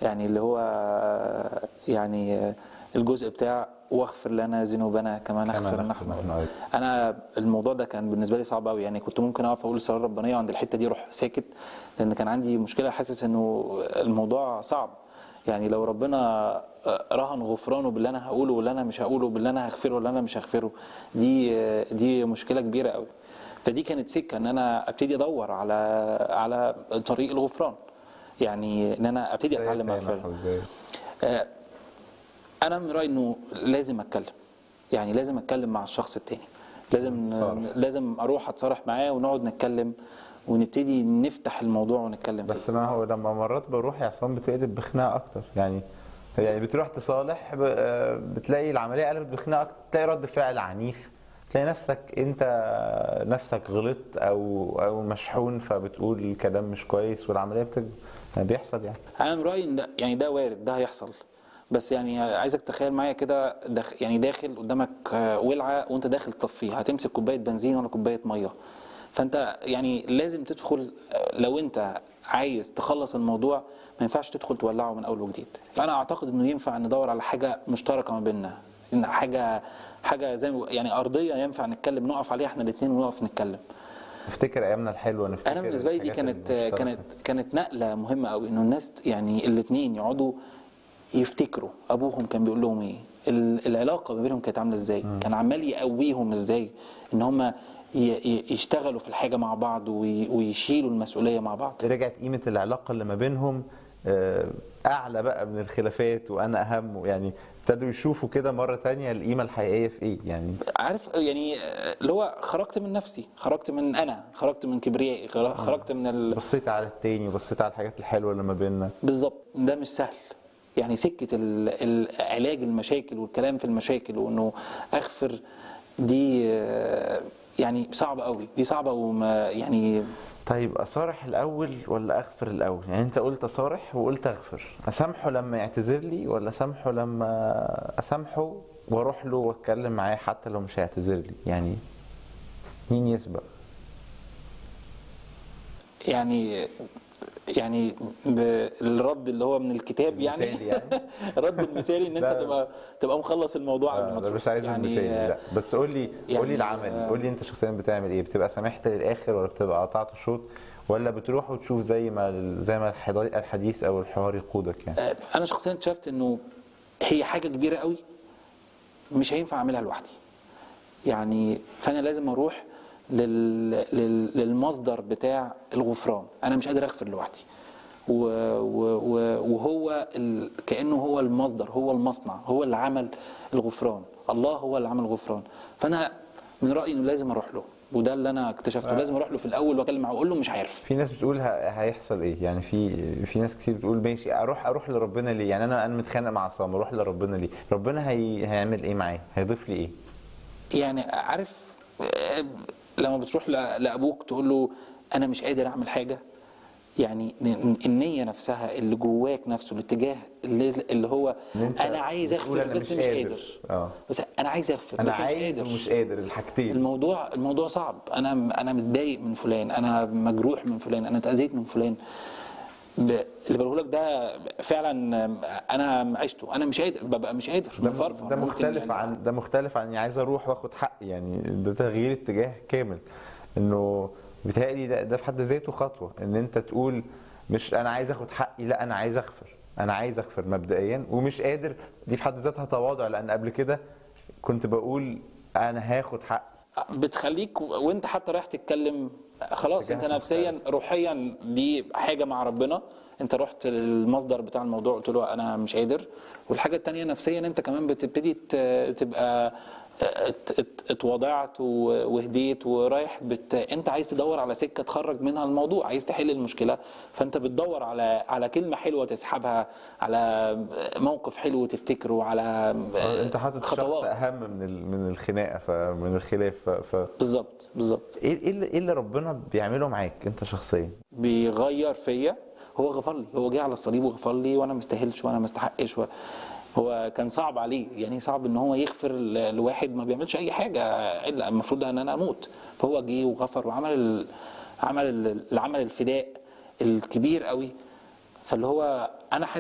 يعني اللي هو يعني الجزء بتاع واغفر لنا ذنوبنا كما نغفر نحن نحن أيضا. انا الموضوع ده كان بالنسبه لي صعب قوي يعني كنت ممكن اقف اقول الصلاه الربانيه وعند الحته دي اروح ساكت لان كان عندي مشكله حاسس انه الموضوع صعب يعني لو ربنا رهن غفرانه باللي انا هقوله واللي انا مش هقوله باللي انا هغفره واللي انا مش هغفره دي دي مشكله كبيره قوي فدي كانت سكه ان انا ابتدي ادور على على طريق الغفران يعني ان انا ابتدي ازاي اتعلم سامح اغفر وازاي آه، انا من رايي انه لازم اتكلم يعني لازم اتكلم مع الشخص التاني لازم تصارح. لازم اروح اتصارح معاه ونقعد نتكلم ونبتدي نفتح الموضوع ونتكلم بس فيه ما هو لما مرات بروح يا عصام بتقلب بخناقه اكتر يعني يعني بتروح تصالح ب- آه، بتلاقي العمليه قلبت بخناقه اكتر تلاقي رد فعل عنيف تلاقي نفسك انت نفسك غلطت او او مشحون فبتقول كلام مش كويس والعمليه بتكبر يعني بيحصل يعني انا من رايي ان ده- يعني ده وارد ده هيحصل بس يعني عايزك تخيل معايا كده داخ يعني داخل قدامك آه، ولعه وانت داخل تطفيها هتمسك كوبايه بنزين ولا كوبايه ميه فانت يعني لازم تدخل آه، لو انت عايز تخلص الموضوع ما ينفعش تدخل تولعه من اول وجديد فانا اعتقد انه ينفع ندور على حاجه مشتركه ما بيننا إن حاجه حاجه زي ما- يعني ارضيه ينفع نتكلم نقف عليها احنا الاثنين ونقف نتكلم نفتكر ايامنا الحلوه نفتكر انا بالنسبه لي دي الحاجات كانت المشتركة. كانت كانت نقله مهمه قوي انه الناس يعني الاثنين يقعدوا يفتكروا ابوهم كان بيقول لهم ايه ال- العلاقه ما بينهم كانت عامله ازاي كان عمال يقويهم ازاي ان هم يشتغلوا في الحاجه مع بعض وي- ويشيلوا المسؤوليه مع بعض رجعت قيمة العلاقة اللي ما بينهم آه، أعلى بقى من الخلافات وأنا أهم يعني ابتدوا يشوفوا كده مرة تانية القيمة الحقيقية في إيه يعني عارف يعني آه، اللي هو خرجت من نفسي خرجت من انا خرجت من كبريائي خر- خرجت من ال... بصيت على التاني وبصيت على الحاجات الحلوة اللي ما بيننا بالظبط ده مش سهل يعني سكة ال- ال- علاج المشاكل والكلام في المشاكل وانه اغفر دي آه، يعني صعبة قوي دي صعبة وما يعني طيب أصارح الأول ولا أغفر الأول يعني أنت قلت أصارح وقلت أغفر أسامحه لما يعتذر لي ولا أسامحه لما أسامحه وأروح له وأتكلم معاه حتى لو مش هيعتذر لي يعني مين يسبق يعني يعني بالرد اللي هو من الكتاب يعني, المثالي يعني؟ الرد المثالي ان انت لا. تبقى تبقى مخلص الموضوع قبل آه، ما ده تروح. مش عايز يعني المثالي آه، لا بس قول لي قول يعني، لي العملي آه، قول لي انت شخصيا بتعمل ايه بتبقى سامحت للاخر ولا بتبقى قطعت الشوط ولا بتروح وتشوف زي ما زي ما الحضي- الحديث او الحوار يقودك يعني آه، انا شخصيا اكتشفت انه هي حاجه كبيره قوي مش هينفع اعملها لوحدي يعني فانا لازم اروح لل... لل... للمصدر بتاع الغفران انا مش قادر اغفر لوحدي و... و... و... وهو ال... كانه هو المصدر هو المصنع هو اللي عمل الغفران الله هو اللي عمل الغفران فانا من رايي انه لازم اروح له وده اللي انا اكتشفته لازم اروح له في الاول واكلم معاه واقول له مش عارف في ناس بتقول ه- هيحصل ايه يعني في في ناس كتير بتقول ماشي اروح اروح لربنا ليه يعني انا انا متخانق مع عصام اروح لربنا ليه ربنا هي... هيعمل ايه معايا هيضيف لي ايه يعني عارف آه، لما بتروح ل- لابوك تقول له انا مش قادر اعمل حاجه يعني ن- النيه نفسها اللي جواك نفسه الاتجاه اللي, اللي هو إن أنت انا عايز بتقول اغفر أنا بس مش مش قادر. قادر آه. بس انا عايز اغفر انا بس مش عايز قادر ومش قادر الحاجتين الموضوع الموضوع صعب انا انا متضايق من فلان انا مجروح من فلان انا اتاذيت من فلان ب- اللي بقوله لك ده فعلا انا عشته انا مش قادر ببقى مش قادر ده, بفرفر ده ممكن مختلف يعني عن ده مختلف عن اني عايز اروح واخد حقي يعني ده تغيير اتجاه كامل انه بيتهيألي ده, ده في حد ذاته خطوه ان انت تقول مش انا عايز اخد حقي لا انا عايز اغفر انا عايز اغفر مبدئيا ومش قادر دي في حد ذاتها تواضع لان قبل كده كنت بقول انا هاخد حقي بتخليك و- وانت حتى رايح تتكلم خلاص انت اتجاه نفسيا روحيا دي حاجه مع ربنا انت رحت للمصدر بتاع الموضوع قلت له انا مش قادر والحاجه التانية نفسيا انت كمان بتبتدي ت- تبقى ات- ات- اتواضعت و- وهديت ورايح بت... انت عايز تدور على سكه تخرج منها الموضوع عايز تحل المشكله فانت بتدور على على كلمه حلوه تسحبها على موقف حلو تفتكره على انت حاطط شخص خطوات اهم من ال- من الخناقه فمن الخلاف ف, ف... بالظبط بالظبط ايه إيه اللي, إيه اللي ربنا بيعمله معاك انت شخصيا بيغير فيا هو غفر لي هو جه على الصليب وغفر لي وانا ما استاهلش وانا ما استحقش و... هو كان صعب عليه يعني صعب ان هو يغفر ل- لواحد ما بيعملش اي حاجه الا المفروض ان انا اموت فهو جه وغفر وعمل ال... عمل ال- العمل الفداء الكبير قوي فاللي هو انا حاسس